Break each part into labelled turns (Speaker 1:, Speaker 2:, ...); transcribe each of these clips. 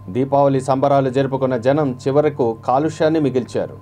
Speaker 1: దీపావళి సంబరాలు జరుపుకున్న జనం చివరకు కాలుష్యాన్ని మిగిల్చారు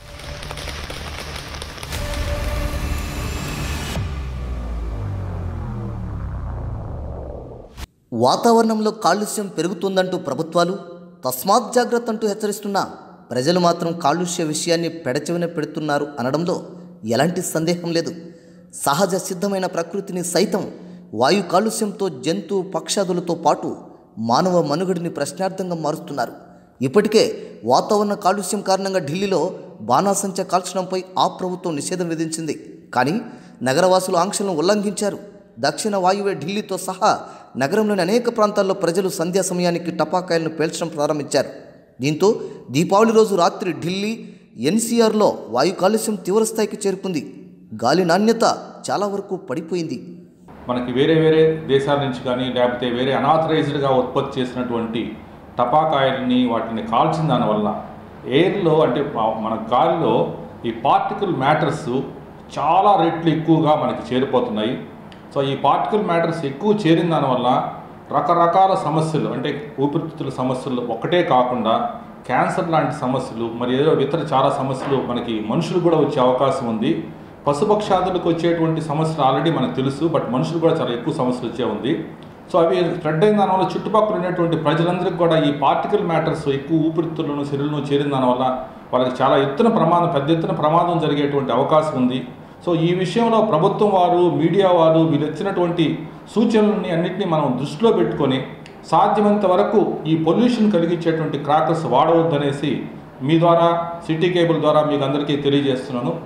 Speaker 2: వాతావరణంలో కాలుష్యం పెరుగుతుందంటూ ప్రభుత్వాలు తస్మాత్ జాగ్రత్త అంటూ హెచ్చరిస్తున్నా ప్రజలు మాత్రం కాలుష్య విషయాన్ని పెడచెవిన పెడుతున్నారు అనడంలో ఎలాంటి సందేహం లేదు సహజ సిద్ధమైన ప్రకృతిని సైతం వాయు కాలుష్యంతో జంతు పక్షాదులతో పాటు మానవ మనుగడిని ప్రశ్నార్థంగా మారుస్తున్నారు ఇప్పటికే వాతావరణ కాలుష్యం కారణంగా ఢిల్లీలో బాణాసంచ కాల్చడంపై ఆ ప్రభుత్వం నిషేధం విధించింది కానీ నగరవాసులు ఆంక్షలను ఉల్లంఘించారు దక్షిణ వాయువ్య ఢిల్లీతో సహా నగరంలోని అనేక ప్రాంతాల్లో ప్రజలు సంధ్యా సమయానికి టపాకాయలను పేల్చడం ప్రారంభించారు దీంతో దీపావళి రోజు రాత్రి ఢిల్లీ ఎన్సీఆర్లో వాయు కాలుష్యం తీవ్రస్థాయికి చేరుకుంది గాలి నాణ్యత చాలా వరకు పడిపోయింది
Speaker 3: మనకి వేరే వేరే దేశాల నుంచి కానీ లేకపోతే వేరే అనాథరైజ్డ్గా ఉత్పత్తి చేసినటువంటి టపాకాయలని వాటిని కాల్చిన దానివల్ల ఎయిర్లో అంటే ప- మన గాలిలో ఈ పార్టికల్ మ్యాటర్స్ చాలా రెట్లు ఎక్కువగా మనకి చేరిపోతున్నాయి సో ఈ పార్టికల్ మ్యాటర్స్ ఎక్కువ చేరిన దానివల్ల రకరకాల సమస్యలు అంటే ఊపిరితిత్తుల సమస్యలు ఒకటే కాకుండా క్యాన్సర్ లాంటి సమస్యలు మరి ఏదో ఇతర చాలా సమస్యలు మనకి మనుషులు కూడా వచ్చే అవకాశం ఉంది పశుపక్షాదులకు వచ్చేటువంటి సమస్యలు ఆల్రెడీ మనకు తెలుసు బట్ మనుషులు కూడా చాలా ఎక్కువ సమస్యలు వచ్చే ఉంది సో అవి స్ప్రెడ్ అయిన దానివల్ల చుట్టుపక్కల ఉన్నటువంటి ప్రజలందరికీ కూడా ఈ పార్టికల్ మ్యాటర్స్ ఎక్కువ ఊపిరితిత్తులను శరీరంలో చేరిన దానివల్ల వాళ్ళకి చాలా ఎత్తున ప్రమాదం పెద్ద ఎత్తున ప్రమాదం జరిగేటువంటి అవకాశం ఉంది సో ఈ విషయంలో ప్రభుత్వం వారు మీడియా వారు వీళ్ళు ఇచ్చినటువంటి సూచనలని అన్నింటినీ మనం దృష్టిలో పెట్టుకొని సాధ్యమైనంత వరకు ఈ పొల్యూషన్ కలిగించేటువంటి క్రాకర్స్ వాడవద్దనేసి మీ ద్వారా సిటీ కేబుల్ ద్వారా మీకు అందరికీ తెలియజేస్తున్నాను